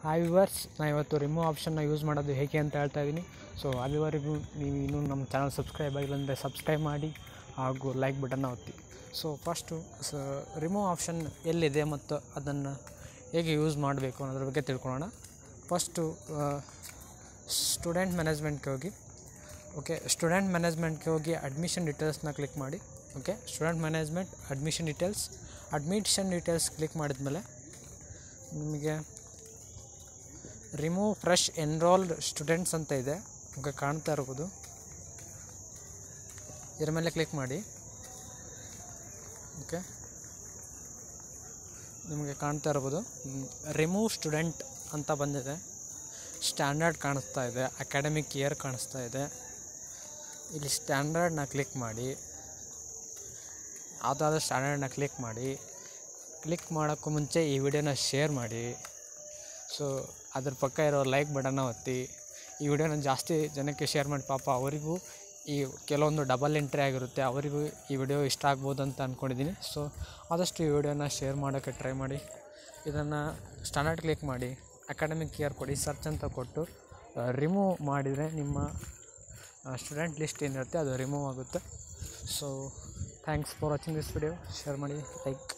hi viewers ನಾನು ಇವತ್ತು remove ಆಪ್ಷನ್ನ use ಮಾಡೋದು ಹೇಗೆ ಅಂತ ಹೇಳ್ತಾ ಇದ್ದೀನಿ ಸೊ ಅಲ್ಲಿವರೆಗೂ ನೀವು ಇನ್ನೂ ನಮ್ಮ ಚಾನಲ್ ಸಬ್ಸ್ಕ್ರೈಬ್ ಆಗಿಲ್ಲ ಅಂದರೆ ಸಬ್ಸ್ಕ್ರೈಬ್ ಮಾಡಿ ಹಾಗೂ ಲೈಕ್ ಬಟನ್ನ ಒತ್ತಿ ಸೊ ಫಸ್ಟು ಸ ರಿಮೂವ್ ಆಪ್ಷನ್ ಎಲ್ಲಿದೆ ಮತ್ತು ಅದನ್ನು ಹೇಗೆ ಯೂಸ್ ಮಾಡಬೇಕು ಅನ್ನೋದ್ರ ಬಗ್ಗೆ ತಿಳ್ಕೊಳ್ಳೋಣ ಫಸ್ಟು ಸ್ಟೂಡೆಂಟ್ ಮ್ಯಾನೇಜ್ಮೆಂಟ್ಗೆ ಹೋಗಿ ಓಕೆ ಸ್ಟೂಡೆಂಟ್ ಮ್ಯಾನೇಜ್ಮೆಂಟ್ಗೆ ಹೋಗಿ ಅಡ್ಮಿಷನ್ ಡೀಟೇಲ್ಸ್ನ ಕ್ಲಿಕ್ ಮಾಡಿ okay student management admission details admission details click ಮಾಡಿದ್ಮೇಲೆ ನಿಮಗೆ ರಿಮೂವ್ ಫ್ರೆಶ್ ಎನ್ರೋಲ್ಡ್ ಸ್ಟೂಡೆಂಟ್ಸ್ ಅಂತ ಇದೆ ಓಕೆ ಕಾಣ್ತಾ ಇರ್ಬೋದು ಇದರ ಮೇಲೆ ಕ್ಲಿಕ್ ಮಾಡಿ ಓಕೆ ನಿಮಗೆ ಕಾಣ್ತಾ ಇರ್ಬೋದು ರಿಮೂವ್ ಸ್ಟೂಡೆಂಟ್ ಅಂತ ಬಂದಿದೆ ಸ್ಟ್ಯಾಂಡರ್ಡ್ ಕಾಣಿಸ್ತಾ ಇದೆ ಅಕಾಡೆಮಿಕ್ ಇಯರ್ ಕಾಣಿಸ್ತಾ ಇದೆ ಇಲ್ಲಿ ಸ್ಟ್ಯಾಂಡರ್ಡ್ನ ಕ್ಲಿಕ್ ಮಾಡಿ ಯಾವುದಾದ್ರೂ ಸ್ಟ್ಯಾಂಡರ್ಡ್ನ ಕ್ಲಿಕ್ ಮಾಡಿ ಕ್ಲಿಕ್ ಮಾಡೋಕ್ಕೂ ಮುಂಚೆ ಈ ವಿಡಿಯೋನ ಶೇರ್ ಮಾಡಿ ಸೊ ಅದ್ರ ಪಕ್ಕ ಇರೋ ಲೈಕ್ ಬಟನ್ನ ಒತ್ತಿ ಈ ವಿಡಿಯೋನ ಜಾಸ್ತಿ ಜನಕ್ಕೆ ಶೇರ್ ಮಾಡಿ ಪಾಪ ಅವರಿಗೂ ಈ ಕೆಲವೊಂದು ಡಬಲ್ ಎಂಟ್ರಿ ಆಗಿರುತ್ತೆ ಅವರಿಗೂ ಈ ವಿಡಿಯೋ ಇಷ್ಟ ಆಗ್ಬೋದು ಅಂತ ಅಂದ್ಕೊಂಡಿದ್ದೀನಿ ಸೊ ಆದಷ್ಟು ಈ ವಿಡಿಯೋನ ಶೇರ್ ಮಾಡೋಕ್ಕೆ ಟ್ರೈ ಮಾಡಿ ಇದನ್ನು ಸ್ಟ್ಯಾಂಡರ್ಡ್ ಕ್ಲಿಕ್ ಮಾಡಿ ಅಕಾಡೆಮಿಕ್ ಇಯರ್ ಕೊಡಿ ಸರ್ಚ್ ಅಂತ ಕೊಟ್ಟು ರಿಮೂವ್ ಮಾಡಿದರೆ ನಿಮ್ಮ ಸ್ಟೂಡೆಂಟ್ ಲಿಸ್ಟ್ ಏನಿರುತ್ತೆ ಅದು ರಿಮೂವ್ ಆಗುತ್ತೆ so thanks for watching this video share ಮಾಡಿ ಲೈಕ್